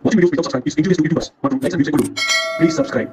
Watching videos without subscribe is injurious to YouTubers மற்றும் likes and views கொடுக்கும். Please subscribe.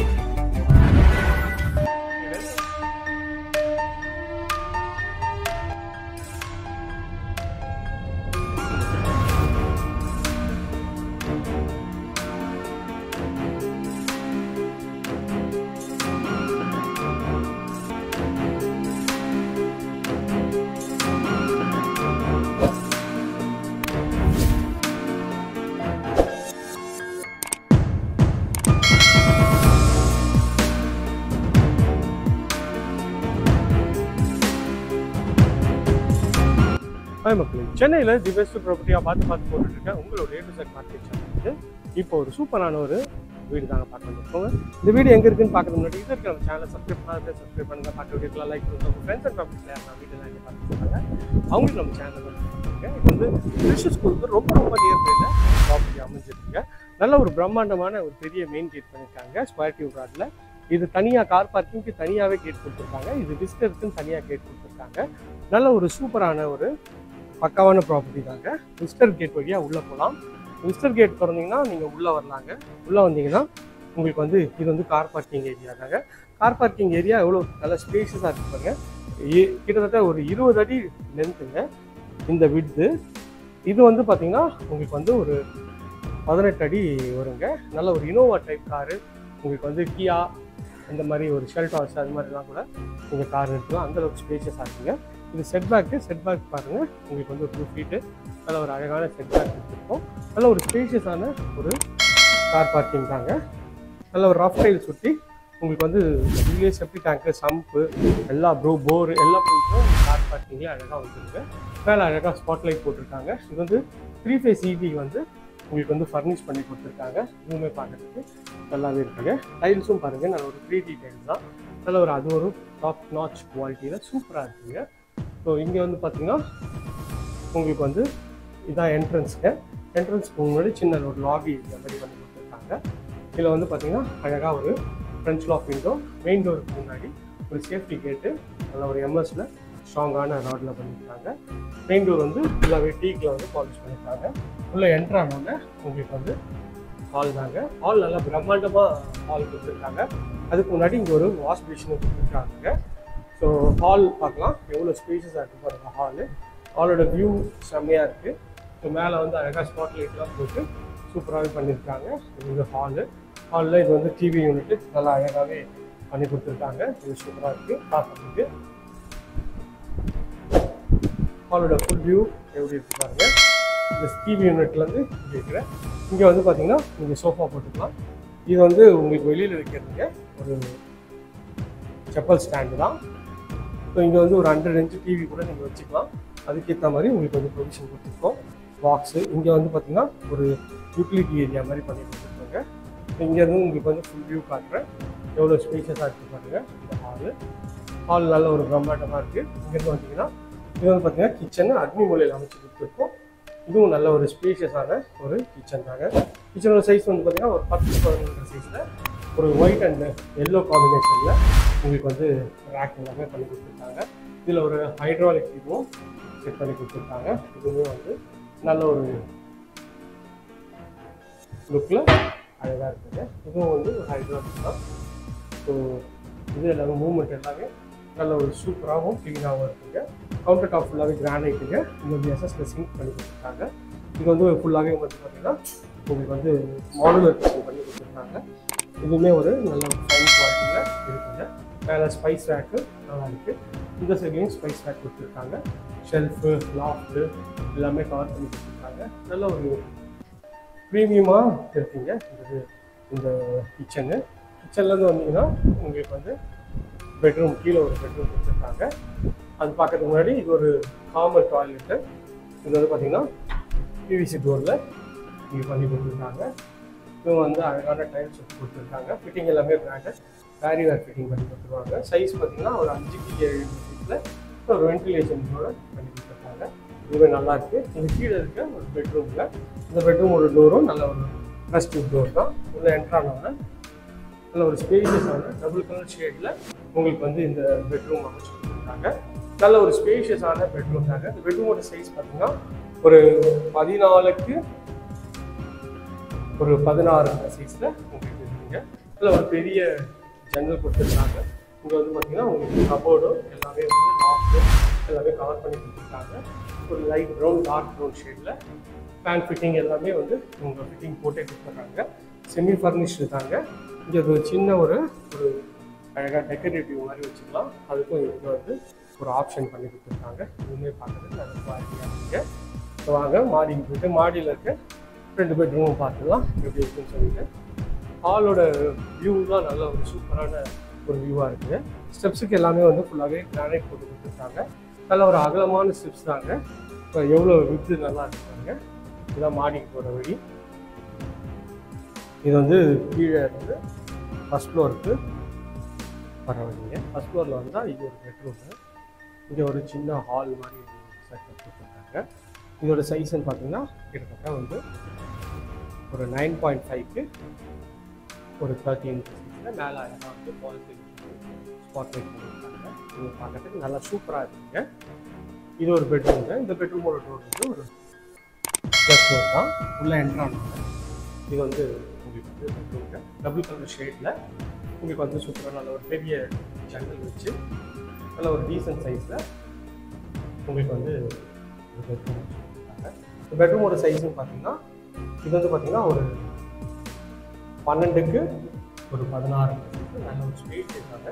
Hi மக்களே சென்னையில் the best ப்ராப்பர்ட்டியாக பார்த்து பார்த்து போட்டுட்டு இருக்கேன் உங்களோட ஏ டு செட் மார்க்கெட் சேனலுக்கு இப்போ ஒரு சூப்பரான ஒரு வீடு தாங்க பார்க்க வந்திருக்கோங்க இந்த வீடு எங்கே இருக்குன்னு பார்க்கறது முன்னாடி இது இருக்க நம்ம சேனலை சப்ஸ்கிரைப் பண்ணாத சப்ஸ்கிரைப் பண்ணுங்க பார்க்க வீடியோக்கெல்லாம் லைக் பண்ணுங்க உங்கள் ஃப்ரெண்ட்ஸ் அண்ட் ஃபேமிலிஸில் யாரும் வீடியோலாம் இங்கே பார்த்துருக்காங்க அவங்களுக்கு நம்ம சேனல் வந்துருக்காங்க இது வந்து கிருஷ்ண ஸ்கூலுக்கு ரொம்ப ரொம்ப நியர் பையில் ப்ராப்பர்ட்டி அமைஞ்சிருக்குங்க நல்ல ஒரு பிரம்மாண்டமான ஒரு பெரிய மெயின் கேட் பண்ணியிருக்காங்க ஸ்கொயர் டியூப் ராட்டில் இது தனியாக கார் பார்க்கிங்க்கு தனியாகவே கேட் கொடுத்துருக்காங்க இது விசிட்டருக்குன்னு தனியாக கேட் கொடுத்துருக்காங்க நல்ல ஒரு சூப்பரான ஒரு பக்காவான ப்ராப்பர்ட்டி தாங்க விஸ்டர் கேட் வழியாக உள்ளே போகலாம் விஸ்டர் கேட் திறந்தீங்கன்னா நீங்கள் உள்ளே வரலாங்க உள்ளே வந்தீங்கன்னா உங்களுக்கு வந்து இது வந்து கார் பார்க்கிங் ஏரியா தாங்க கார் பார்க்கிங் ஏரியா எவ்வளோ நல்ல ஸ்பேஷஸாக இருக்கு பாருங்க ஏ- கிட்டத்தட்ட ஒரு இருபது அடி லென்த்துங்க இந்த விட்து இது வந்து பார்த்தீங்கன்னா உங்களுக்கு வந்து ஒரு பதினெட்டு அடி வருங்க நல்ல ஒரு இனோவா டைப் காரு உங்களுக்கு வந்து கியா இந்த மாதிரி ஒரு ஷெல்டாஸ் அது மாதிரிலாம் கூட நீங்கள் கார் எடுத்துக்கலாம் அந்தளவுக்கு ஸ்பேஷஸாக இருக்குங்க இது செட் பேக்கு செட் பேக் பாருங்க உங்களுக்கு வந்து ஒரு டூ ஃபீட்டு நல்ல ஒரு அழகான செட் பேக் கொடுத்துருக்கோம் நல்ல ஒரு ஸ்பேஷியஸான ஒரு கார் பார்க்கிங் தாங்க நல்ல ஒரு ரஃப் டைல் சுற்றி உங்களுக்கு வந்து இதுலேயே செப்டி டேங்க்கு சம்பு எல்லா ப்ரோ போர் எல்லா பொருட்களும் கார் பார்க்கிங்லேயே அழகாக வந்துருக்கு மேலே அழகாக ஸ்பாட் லைட் போட்டிருக்காங்க இது வந்து த்ரீ ஃபேஸ் இவி வந்து உங்களுக்கு வந்து ஃபர்னிஷ் பண்ணி கொடுத்துருக்காங்க இதுவுமே பார்க்கறதுக்கு நல்லாவே இருக்குங்க டைல்ஸும் பாருங்கள் நல்ல ஒரு த்ரீ டி டைல்ஸ் தான் நல்ல ஒரு அது ஒரு டாப் நாச் குவாலிட்டியில் சூப்பராக இருக்குங்க ஸோ இங்கே வந்து பார்த்தீங்கன்னா உங்களுக்கு வந்து இதான் என்ட்ரன்ஸுங்க என்ட்ரன்ஸ்க்கு முன்னாடி சின்ன ஒரு லாபி இந்த மாதிரி பண்ணி கொடுத்துருக்காங்க இதில் வந்து பார்த்தீங்கன்னா அழகாக ஒரு ஃப்ரெஞ்ச் லாக் விண்டோ மெயின் டோருக்கு முன்னாடி ஒரு சேஃப்டி கேட்டு நல்ல ஒரு எம்எஸ்ல ஸ்ட்ராங்கான ராடில் பண்ணியிருக்காங்க மெயின் டோர் வந்து ஃபுல்லாகவே டீக்கில் வந்து பாலிஷ் பண்ணியிருக்காங்க உள்ளே என்ட்ரு ஆனோடனே உங்களுக்கு வந்து ஹால் தாங்க ஹால் நல்லா பிரம்மாண்டமாக ஹால் கொடுத்துருக்காங்க அதுக்கு முன்னாடி இங்கே ஒரு வாஷ் பேஷனும் கொடுத்துருக்காங்க ஸோ ஹால் பார்க்கலாம் எவ்வளோ ஸ்பேஷஸாக இருக்குது பாருங்க ஹாலு ஹாலோட வியூ செம்மையாக இருக்குது ஸோ மேலே வந்து அழகாக ஸ்பாட் லைட்லாம் போட்டு சூப்பராகவே பண்ணியிருக்காங்க இது வந்து ஹாலு ஹாலில் இது வந்து டிவி யூனிட்டு நல்லா அழகாகவே பண்ணி கொடுத்துருக்காங்க இது சூப்பராக இருக்குது பார்க்கறதுக்கு ஹாலோட ஃபுல் வியூ எப்படி இருக்கு பாருங்க இந்த டிவி யூனிட்லேருந்து இங்கே இருக்கிற இங்கே வந்து பார்த்தீங்கன்னா நீங்கள் சோஃபா போட்டுக்கலாம் இது வந்து உங்களுக்கு வெளியில் வைக்கிறதுங்க ஒரு செப்பல் ஸ்டாண்டு தான் ஸோ இங்கே வந்து ஒரு ஹண்ட்ரட் இன்ச்சு டிவி கூட நீங்கள் வச்சுக்கலாம் அதுக்கேற்ற மாதிரி உங்களுக்கு வந்து ப்ரொவிஷன் கொடுத்துருக்கோம் பாக்ஸு இங்கே வந்து பார்த்தீங்கன்னா ஒரு யூட்டிலிட்டி ஏரியா மாதிரி பண்ணி கொடுத்துருக்காங்க இங்கேருந்து உங்களுக்கு வந்து ஃபுல் வியூ காட்டுறேன் எவ்வளோ ஸ்பேஷஸாக இருக்குது பாருங்க இந்த ஹாலு ஹால் நல்ல ஒரு பிரம்மாண்டமாக இருக்குது இங்கேருந்து வந்தீங்கன்னா இது வந்து பார்த்தீங்கன்னா கிச்சன் அக்னி மூலையில் அமைச்சு கொடுத்துருக்கோம் இதுவும் நல்ல ஒரு ஸ்பேஷியஸான ஒரு கிச்சன் தாங்க கிச்சனோட சைஸ் வந்து பார்த்தீங்கன்னா ஒரு பத்து பதினொன்று சைஸில் ஒரு ஒயிட் அண்ட் எல்லோ காம்பினேஷனில் உங்களுக்கு வந்து ரேக் எல்லாமே பண்ணி கொடுத்துருக்காங்க இதில் ஒரு ஹைட்ராலிக் இதுவும் செட் பண்ணி கொடுத்துருக்காங்க இதுவுமே வந்து நல்ல ஒரு லுக்கில் அழகாக இருக்குங்க இதுவும் வந்து ஒரு ஹைட்ராலிக் தான் ஸோ இது எல்லாமே மூவ்மெண்ட் எல்லாமே நல்ல ஒரு சூப்பராகவும் க்ளீனாகவும் இருக்குங்க கவுண்டர் டாப் ஃபுல்லாகவே கிரானைட்டுங்க இது வந்து எஸ்எஸ்ல சிங்க் பண்ணி கொடுத்துருக்காங்க இது வந்து ஃபுல்லாகவே வந்து பார்த்தீங்கன்னா உங்களுக்கு வந்து மாடுலர் கிச்சன் பண்ணி கொடுத்துருக்காங்க இதுவுமே ஒரு நல்ல ஃபைன் குவாலிட்டியில் இருக்குங்க மேலே ஸ்பைஸ் ரேக்கு நல்லா இருக்குது இந்த சைட்லேயும் ஸ்பைஸ் ரேக் கொடுத்துருக்காங்க ஷெல்ஃபு லாஃப்ட்டு எல்லாமே கவர் பண்ணி கொடுத்துருக்காங்க நல்ல ஒரு ப்ரீமியமாக இருக்குங்க இந்த இந்த கிச்சனு கிச்சன்லேருந்து வந்தீங்கன்னா உங்களுக்கு வந்து பெட்ரூம் கீழே ஒரு பெட்ரூம் கொடுத்துருக்காங்க அது பார்க்கறதுக்கு முன்னாடி இது ஒரு காமன் டாய்லெட்டு இது வந்து பார்த்தீங்கன்னா பிவிசி டோரில் இங்கே பண்ணி கொடுத்துருக்காங்க இது வந்து அழகான டைல்ஸ் வச்சு கொடுத்துருக்காங்க ஃபிட்டிங் எல்லாமே பிராண்டட் வேரி வேர் ஃபிட்டிங் பண்ணி கொடுத்துருவாங்க சைஸ் பார்த்தீங்கன்னா ஒரு அஞ்சுக்கு ஏழு சைஸில் ஒரு வென்டிலேஷனோட பண்ணி கொடுத்துருக்காங்க இதுவே நல்லா இருக்கு இது கீழே இருக்க ஒரு பெட்ரூமில் இந்த பெட்ரூம் ஒரு டோரும் நல்ல ஒரு ரெஸ்டிவ் டோர் தான் உள்ள என்ட்ரானோட நல்ல ஒரு ஸ்பேஷியஸான டபுள் கலர் ஷேடில் உங்களுக்கு வந்து இந்த பெட்ரூம் அமைச்சு கொடுத்துருக்காங்க நல்ல ஒரு ஸ்பேஷியஸான பெட்ரூம் தாங்க இந்த பெட்ரூமோட சைஸ் பார்த்தீங்கன்னா ஒரு பதினாலுக்கு ஒரு பதினாறு சைஸில் உங்களுக்கு இருக்குங்க இதில் ஒரு பெரிய ஜன்னல் கொடுத்துருக்காங்க இங்கே வந்து பார்த்தீங்கன்னா உங்களுக்கு கபோர்டும் எல்லாமே வந்து லாஃப்ட்டு எல்லாமே கவர் பண்ணி கொடுத்துருக்காங்க ஒரு லைட் ப்ரௌன் டார்க் ப்ரௌன் ஷேடில் ஃபேன் ஃபிட்டிங் எல்லாமே வந்து உங்கள் ஃபிட்டிங் போட்டே கொடுத்துட்றாங்க செமி ஃபர்னிஷ்டு தாங்க இங்கே ஒரு சின்ன ஒரு ஒரு அழகாக டெக்கரேட்டிவ் மாதிரி வச்சுக்கலாம் அதுக்கும் இங்கே வந்து ஒரு ஆப்ஷன் பண்ணி கொடுத்துருக்காங்க இதுவுமே பார்க்குறதுக்கு நல்ல குவாலிட்டியாக இருக்குது ஸோ வாங்க மாடிக்கு போயிட்டு மாடியில் இருக்க ரெண்டு பெட்ரூமும் பார்த்துக்கலாம் எப்படி இருக்குன்னு சொல்லிட்டு ஹாலோட வியூலாம் நல்ல ஒரு சூப்பரான ஒரு வியூவாக இருக்குது ஸ்டெப்ஸுக்கு எல்லாமே வந்து ஃபுல்லாகவே கிரானைட் போட்டு கொடுத்துருக்காங்க நல்ல ஒரு அகலமான ஸ்டெப்ஸ் தாங்க இப்போ எவ்வளோ வித்து நல்லா இருக்காங்க இதுதான் மாடிக்கு போகிற வழி இது வந்து கீழே இருந்து ஃபஸ்ட் ஃப்ளோருக்கு வர வழிங்க ஃபஸ்ட் ஃப்ளோரில் வந்தால் இது ஒரு பெட்ரூமு இங்கே ஒரு சின்ன ஹால் மாதிரி செட்டப் கொடுத்துருக்காங்க இதோட சைஸ்ன்னு பார்த்தீங்கன்னா கிட்டத்தட்ட வந்து ஒரு நைன் பாயிண்ட் ஃபைவ்க்கு ஒரு தேர்ட்டின் சைஸில் மேலே அழகாக வந்து பாலிசி ஸ்பாட் லைட் பண்ணியிருக்காங்க இது பார்க்கறதுக்கு நல்லா சூப்பராக இருக்குங்க இது ஒரு பெட்ரூம்ங்க இந்த பெட்ரூமோட டோர் வந்து ஒரு ப்ளஸ் டோர் தான் உள்ளே என்ட்ரானாங்க இது வந்து உங்களுக்கு வந்து பெட்ரூம்ங்க டபுள் கலர் ஷேடில் உங்களுக்கு வந்து சூப்பராக நல்ல ஒரு பெரிய ஜன்னல் வச்சு நல்ல ஒரு டீசன்ட் சைஸில் உங்களுக்கு வந்து ஒரு பெட்ரூம் வச்சுருக்காங்க இந்த பெட்ரூமோட சைஸ்னு பார்த்தீங்கன்னா இது வந்து பார்த்தீங்கன்னா ஒரு பன்னெண்டுக்கு ஒரு பதினாறு நல்ல ஒரு ஸ்பேஸ் இருக்காங்க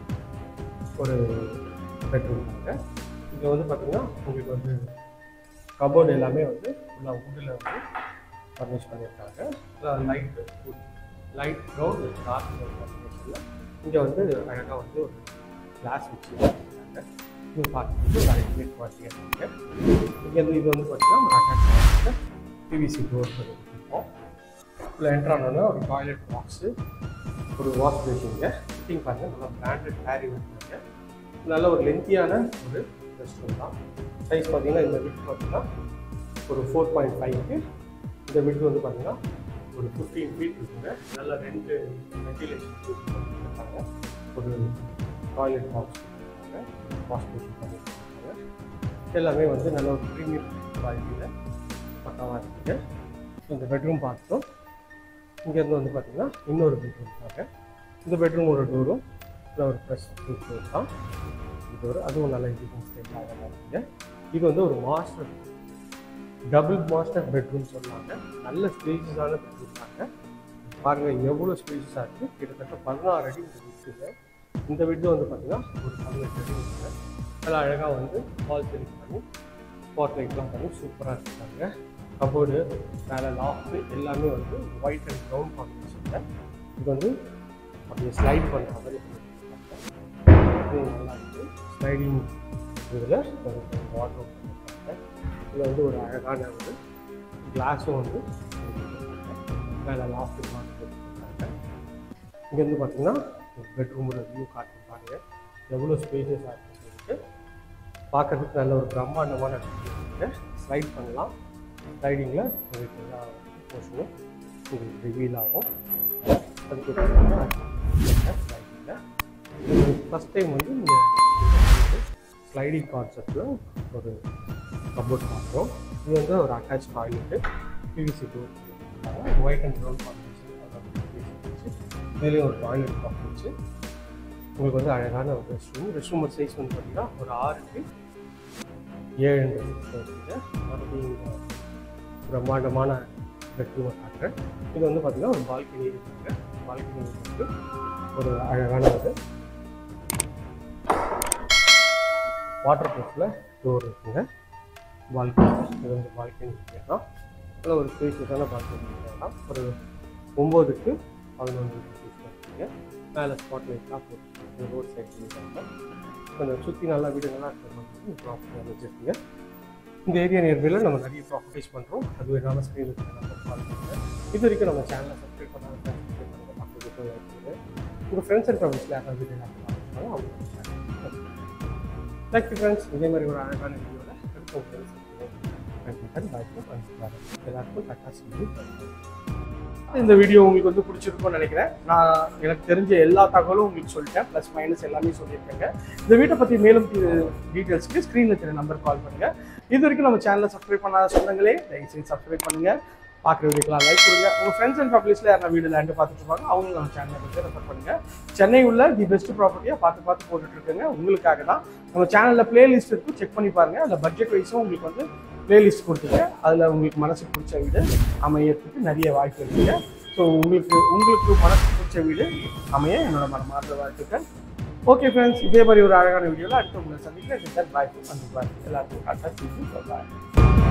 ஒரு பெட்ரூம் இருக்காங்க இங்கே வந்து பார்த்தீங்கன்னா உங்களுக்கு வந்து கபோர்டு எல்லாமே வந்து ஃபுல்லாக வுட்டில் வந்து ஃபர்னிஷ் பண்ணியிருக்காங்க light light brown dark brown காம்பினேஷனில் இங்கே வந்து அழகாக வந்து ஒரு கிளாஸ் வச்சு பண்ணியிருக்காங்க இது பார்க்குறது ஒரு அல்டிமேட் குவாலிட்டியாக இருக்குங்க இங்கேருந்து இது வந்து பார்த்தீங்கன்னா ஒரு அட்டாச் பிவிசி டோர் பண்ணி கொடுத்துருக்கோம் இதில் என்ட்ரு ஆனோன்னா ஒரு டாய்லெட் பாக்ஸு ஒரு வாஷ் பேஷிங்க ஃபிட்டிங் பாருங்கள் நல்லா பிராண்டட் ஹேரி வந்துருங்க நல்ல ஒரு லென்த்தியான ஒரு ரெஸ்ட் ரூம் தான் சைஸ் பார்த்தீங்கன்னா இந்த விட் பார்த்தீங்கன்னா ஒரு ஃபோர் பாயிண்ட் ஃபைவ்க்கு இந்த விட் வந்து பார்த்தீங்கன்னா ஒரு ஃபிஃப்டீன் ஃபீட் இருக்குங்க நல்ல ரெண்டு வெண்டிலேஷன் கொடுத்துருக்காங்க ஒரு டாய்லெட் பாக்ஸ் கொடுத்துருக்காங்க வாஷ் பேஷன் பண்ணியிருக்காங்க எல்லாமே வந்து நல்ல ஒரு ப்ரீமியம் குவாலிட்டியில் பக்காவாக இருக்குங்க இந்த பெட்ரூம் பார்த்தோம் இங்கேருந்து வந்து பார்த்தீங்கன்னா இன்னொரு பெட்ரூம் பாருங்க இந்த பெட்ரூமோட டோரும் ஒரு ப்ளஸ் டோர் தான் இது ஒரு அதுவும் நல்ல இண்டிகன் ஸ்டைலாக இருக்குங்க இது வந்து ஒரு மாஸ்டர் டபுள் மாஸ்டர் பெட்ரூம் சொன்னாங்க நல்ல ஸ்பேசஸான பெட்ரூம் தாங்க பாருங்கள் எவ்வளோ ஸ்பேசஸாக இருக்குது கிட்டத்தட்ட பதினாறு அடி இந்த வீட்டுங்க இந்த வீடு வந்து பார்த்தீங்கன்னா ஒரு பதினெட்டு அடி இருக்குங்க நல்லா அழகாக வந்து வால் சீலிங் பண்ணி ஸ்பாட் லைட்லாம் பண்ணி சூப்பராக இருக்காங்க கபோர்டு மேலே லாஃப்ட்டு எல்லாமே வந்து ஒயிட் அண்ட் ப்ரௌன் காம்பினேஷனில் இது வந்து அப்படியே ஸ்லைட் பண்ணுற மாதிரி பண்ணியிருக்காங்க. இது நல்லா இருக்குது ஸ்லைடிங் இதில் ஒரு வாட்டர் பண்ணியிருக்காங்க இதில் வந்து ஒரு அழகான வந்து கிளாஸும் வந்து கொடுத்திருக்காங்க. மேலே லாஃப்ட்டு மாற்றி கொடுத்துருக்காங்க இங்கேருந்து பார்த்தீங்கன்னா ஒரு பெட்ரூமோட வியூ காட்டு பாருங்க எவ்வளோ ஸ்பேசஸாக இருக்குன்னு சொல்லிட்டு பார்க்கறதுக்கு நல்ல ஒரு பிரம்மாண்டமான ஸ்லைட் பண்ணலாம் ஸ்லைடிங்கில் உங்களுக்கு எல்லா போர்ஷனும் உங்களுக்கு ரிவீல் ஆகும் அதுக்கு ஸ்லைடிங்கில் ஃபஸ்ட் டைம் வந்து இந்த ஸ்லைடிங் கான்செப்டில் ஒரு கபோர்ட் பார்க்குறோம் இது வந்து ஒரு attach toilet PVC door white and brown combination வச்சு இதுலேயும் ஒரு டாய்லெட் பாக்ஸ் வச்சு உங்களுக்கு வந்து அழகான ஒரு rest room rest room size வந்து பார்த்தீங்கன்னா ஒரு ஆறுக்கு ஏழு இருக்குது மறுபடியும் இந்த பிரம்மாண்டமான பெட்ரூமை காட்டுறேன் இது வந்து பார்த்தீங்கன்னா ஒரு பால்கனி இருக்குங்க பால்கனி இருக்கு ஒரு அழகான ஒரு வாட்டர் ப்ரூஃபில் டோர் இருக்குங்க பால்கனி இது வந்து பால்கனி தான் அதில் ஒரு ஸ்பேஷியஸான பால்கனி தான் ஒரு ஒம்போதுக்கு பதினொன்று இருக்குங்க மேலே ஸ்பாட் லைட்லாம் போட்டு ரோட் சைட் பண்ணிட்டாங்க கொஞ்சம் சுற்றி நல்லா வீடு நல்லா இருக்கிற மாதிரி ப்ராப்பர்ட்டி அமைச்சிருக்குங்க இந்த ஏரியா நியர்பையில் நம்ம நிறைய ப்ராப்பர்ட்டிஸ் பண்ணுறோம் அது வேணாலும் ஸ்க்ரீனுக்கு நம்பர் கால் பண்ணுங்கள் இது வரைக்கும் நம்ம சேனலை சப்ஸ்கிரைப் பண்ணாத சப்ஸ்கிரைப் பண்ணுங்க பக்கத்துக்கு வைக்கிறது உங்கள் ஃப்ரெண்ட்ஸ் அண்ட் ஃபேமிலிஸில் யாராவது வீடியோ பார்த்துருக்காங்க அவங்க தேங்க்யூ ஃப்ரெண்ட்ஸ் இதே மாதிரி ஒரு அழகான வீடியோவில் அடுத்த உங்களை சந்திக்கிறேன் பாய் எல்லாருக்கும் கரெக்டாக சொல்லி இந்த வீடியோ உங்களுக்கு வந்து பிடிச்சிருக்கும்னு நினைக்கிறேன் நான் எனக்கு தெரிஞ்ச எல்லா தகவலும் உங்களுக்கு சொல்லிட்டேன் ப்ளஸ் மைனஸ் எல்லாமே சொல்லியிருக்கேங்க இந்த வீட்டை பற்றி மேலும் டீட்டெயில்ஸ்க்கு ஸ்க்ரீனில் தெரிய நம்பர் கால் பண்ணுங்கள் இது வரைக்கும் நம்ம சேனலை சப்ஸ்கிரைப் பண்ணாத சொந்தங்களே தயவுசெய்து சப்ஸ்கிரைப் பண்ணுங்கள் பார்க்குற வீடியோக்கெல்லாம் லைக் கொடுங்க உங்கள் ஃப்ரெண்ட்ஸ் அண்ட் ஃபேமிலிஸில் யாரா வீடு லேண்டு பார்த்துட்டு இருப்பாங்க அவங்க நம்ம சேனலை வந்து ரெஃபர் பண்ணுங்க சென்னை உள்ள தி பெஸ்ட் ப்ராப்பர்ட்டியாக பார்த்து பார்த்து போட்டுட்டு இருக்குங்க உங்களுக்காக தான் நம்ம சேனலில் பிளேலிஸ்ட் இருக்கும் செக் பண்ணி பாருங்க அதில் பட்ஜெட் வைஸும் உங்களுக்கு வந்து பிளேலிஸ்ட் கொடுத்துருங்க அதில் உங்களுக்கு மனசுக்கு பிடிச்ச வீடு அமையறதுக்கு நிறைய வாய்ப்பு இருக்குங்க ஸோ உங்களுக்கு உங்களுக்கு மனசுக்கு பிடிச்ச வீடு அமைய என்னோட மனமார்ந்த வாழ்த்துக்கள் ஓகே ஃப்ரெண்ட்ஸ் இதே மாதிரி ஒரு அழகான வீடியோவில் அடுத்த உங்களை சந்திக்கிறேன் பாய் வந்து பாய் எல்லாருக்கும் டாட்டா பாய்